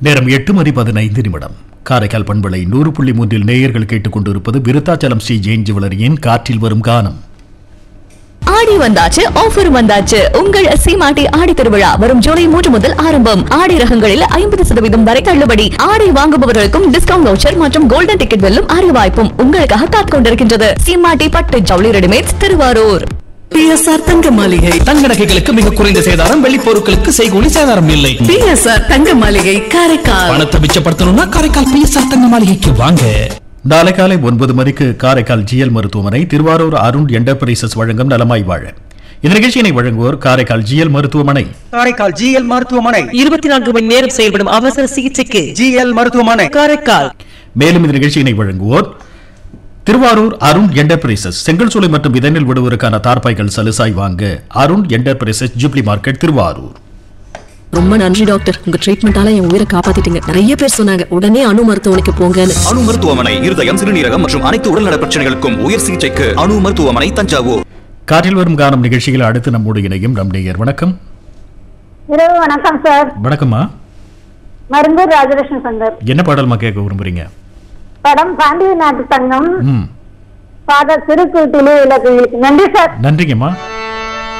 நேரம் எட்டு மணி பதினைந்து நிமிடம் காரைக்கால் பண்பலை நூறு புள்ளி மூன்றில் நேயர்கள் கேட்டுக்கொண்டிருப்பது விருத்தாச்சலம் ஸ்ரீ ஜெயின் ஜுவலரியின் காற்றில் வரும் கானம் ஆடி வந்தாச்சு ஆஃபர் வந்தாச்சு உங்கள் சீமாட்டி ஆடி திருவிழா வரும் ஜூலை மூன்று முதல் ஆரம்பம் ஆடி ரகங்களில் ஐம்பது சதவீதம் வரை தள்ளுபடி ஆடை வாங்குபவர்களுக்கும் டிஸ்கவுண்ட் வவுச்சர் மற்றும் கோல்டன் டிக்கெட் வெல்லும் அரிய வாய்ப்பும் உங்களுக்காக காத்துக் கொண்டிருக்கின்றது சீமாட்டி பட்டு ஜவுளி ரெடிமேட்ஸ் திருவாரூர் பிஎஸ்ஆர் தங்க மாளிகை தங்க நகைகளுக்கு மிக குறைந்த சேதாரம் வெள்ளி பொருட்களுக்கு செய்கூலி சேதாரம் இல்லை பிஎஸ்ஆர் தங்க மாளிகை காரைக்கால் பணத்தை மிச்சப்படுத்தணும்னா காரைக்கால் பிஎஸ்ஆர் தங்க மாளிகைக்கு வாங்க நாளை காலை ஒன்பது மணிக்கு காரைக்கால் ஜிஎல் மருத்துவமனை திருவாரூர் அருண் என்டர்பிரைசஸ் வழங்கும் நலமாய் வாழ இந்த நிகழ்ச்சியினை வழங்குவோர் காரைக்கால் ஜிஎல் மருத்துவமனை காரைக்கால் ஜிஎல் மருத்துவமனை இருபத்தி நான்கு மணி நேரம் செயல்படும் அவசர சிகிச்சைக்கு ஜிஎல் மருத்துவமனை காரைக்கால் மேலும் இந்த நிகழ்ச்சியினை வழங்குவோர் திருவாரூர் அருண் என்டர்பிரைசஸ் செங்கல் சூளை மற்றும் இதனில் விடுவோருக்கான தார்பாய்கள் சலுசாய் வாங்க Arun enterprises jubilee market Thiruvarur ரொம்ப நன்றி டாக்டர் உங்க ட்ரீட்மெண்டால என் உயிரை காப்பாத்திட்டீங்க நிறைய பேர் சொன்னாங்க உடனே அணு மருத்துவமனைக்கு போங்கன்னு அணு மருத்துவமனை இருதயம் சிறுநீரகம் மற்றும் அனைத்து உடல்நல பிரச்சனைகளுக்கும் உயர் சிகிச்சைக்கு அணு மருத்துவமனை தஞ்சாவூர் காற்றில் வரும் கானம் நிகழ்ச்சியில் அடுத்து நம்மோடு இணையும் நம் நேயர் வணக்கம் இரவு வணக்கம் சார் வணக்கம்மா மருந்தூர் ராஜலட்சுமி சங்கர் என்ன பாடல்மா கேட்க விரும்புறீங்க படம் பாண்டிய நாட்டு தங்கம் ம் ஃபாதர் சிறுக்கூட்டிலே இலக்கு நன்றி சார் நன்றிங்கம்மா